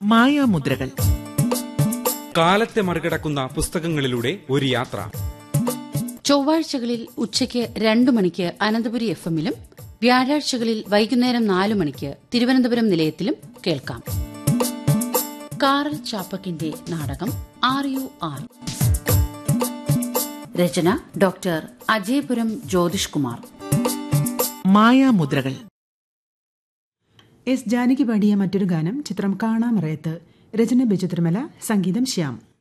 മായാമുദ്രകൾ കാലത്തെ മറികടക്കുന്ന പുസ്തകങ്ങളിലൂടെ ഒരു യാത്ര ചൊവ്വാഴ്ചകളിൽ ഉച്ചയ്ക്ക് രണ്ടു മണിക്ക് അനന്തപുരി എഫ് എമ്മിലും വ്യാഴാഴ്ചകളിൽ വൈകുന്നേരം നാലു മണിക്ക് തിരുവനന്തപുരം നിലയത്തിലും കേൾക്കാം കാറൽ ചാപ്പക്കിന്റെ നാടകം ആർ യു ആർ രചന ഡോക്ടർ അജയപുരം ജ്യോതിഷ് കുമാർ മായാമുദ്രകൾ എസ് ജാനകി പാടിയ മറ്റൊരു ഗാനം ചിത്രം കാണാമറയത്ത് രചന ബിജു തിരുമല സംഗീതം ശ്യാം